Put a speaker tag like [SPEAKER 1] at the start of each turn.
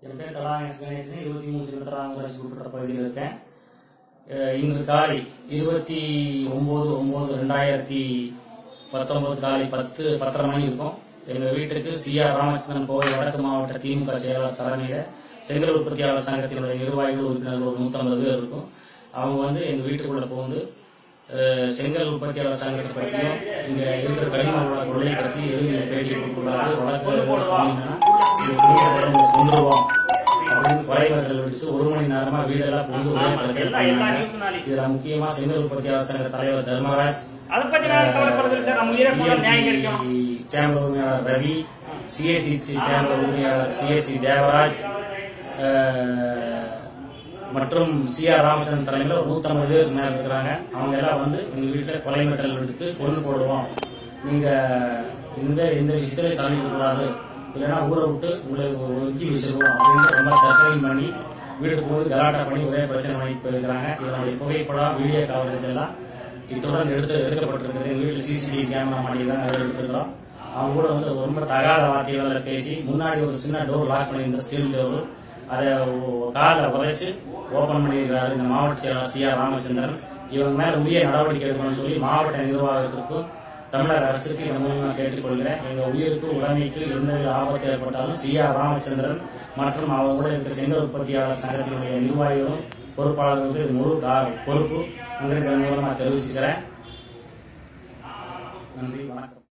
[SPEAKER 1] என் பேர் தலாங்கேஷ் கணேசன் இருபத்தி மூணு சின்னத்தராங்கராட்சி உட்பட்ட பகுதியில் இருக்கேன் அஹ் இன்று காலை இருபத்தி ஒம்பது ஒம்பது ரெண்டாயிரத்தி பத்தொன்பது காலை பத்து பத்தரை மணி இருக்கும் எங்கள் வீட்டுக்கு சி ஆர் ராமச்சந்திரன் கோவை வடக்கு மாவட்ட திமுக செயலாளர் தலைமையில் செங்கல் உற்பத்தியாளர் சங்கத்தினுடைய நிர்வாகிகள் உறுப்பினர்கள் ஒரு நூற்றம்பது பேர் இருக்கும் அவங்க வந்து எங்கள் வீட்டுக்குள்ள புகுந்து அஹ், செங்கல் உற்பத்தியாளர் சங்கத்தை பற்றியும் இங்க இருக்கிற கனிம வள கொள்ளையை பற்றி எதுவும் நீங்க பேட்டி கொடுக்கூடாது வழக்கு சொன்னீங்கன்னா இது குடியேற கொண்டுருவோம் அப்படின்னு கொலை மிரட்டல் விடுச்சு ஒரு மணி நேரமா வீடெல்லாம் புகுந்து ஒரே பிரச்சனை பண்ணாங்க இதுல முக்கியமா செங்கல் உற்பத்தியாளர் சங்க தலைவர் தர்மராஜ்
[SPEAKER 2] அதை பத்தி நான் கவலைப்படுறது சார் நம்ம உயிரை போன நியாயம் கிடைக்கும்
[SPEAKER 1] சேம்பர் உரிமையாளர் ரவி சிஎஸ்சி சேம்பர் உரிமையாளர் சிஎஸ்சி தேவராஜ் அஹ், மற்றும் சி ஆர் ராமச்சந்திரன் தலைமையில் ஒரு நூற்றம்பது பேர் மேல இருக்கிறாங்க அவங்க எல்லாம் வந்து எங்க வீட்டுல கொலை மிரட்டல் எடுத்து கொண்டு போடுவோம் நீங்க இந்த எந்த விஷயத்திலையும் தலையிட கூடாது இல்லைன்னா ஊரை விட்டு உங்களை ஒதுக்கி வச்சிருவோம் அப்படின்னு ரொம்ப தசையும் பண்ணி வீட்டுக்கு போய் கலாட்டா பண்ணி ஒரே பிரச்சனை பண்ணி போயிருக்கிறாங்க இதனுடைய புகைப்படம் வீடியோ கவரேஜ் எல்லாம் இத்துடன் எடுத்து எடுக்கப்பட்டிருக்கிறது எங்க வீட்டில் சிசிடிவி கேமரா மாட்டி தான் அதை எடுத்துருக்கிறோம் அவங்க கூட வந்து ரொம்ப தகாத வார்த்தைகள்ல பேசி முன்னாடி ஒரு சின்ன டோர் லாக் பண்ணியிருந்த ஸ்டீல் டோர் அதை காலில் உதைச்சு ஓபன் பண்ணியிருக்கிறாரு இந்த மாவட்ட செயலாளர் சி ஆர் ராமச்சந்திரன் இவங்க மேல உரிய நடவடிக்கை எடுக்கணும்னு சொல்லி மாவட்ட நிர்வாகத்திற்கும் தமிழக அரசுக்கு இந்த மூலமா கேட்டுக்கொள்கிறேன் எங்க உயிருக்கு உடைமைக்கு எந்த ஆபத்து ஏற்பட்டாலும் சி ஆர் ராமச்சந்திரன் மற்றும் அவங்க கூட இருக்கிற செங்கல் உற்பத்தியாளர் சங்கத்தினுடைய நிர்வாகிகளும் பொறுப்பாளர்களுக்கு இது முழு கா- பொறுப்பு அங்கிருக்கிற மூலமா தெரிவிச்சுக்கிறேன் நன்றி வணக்கம்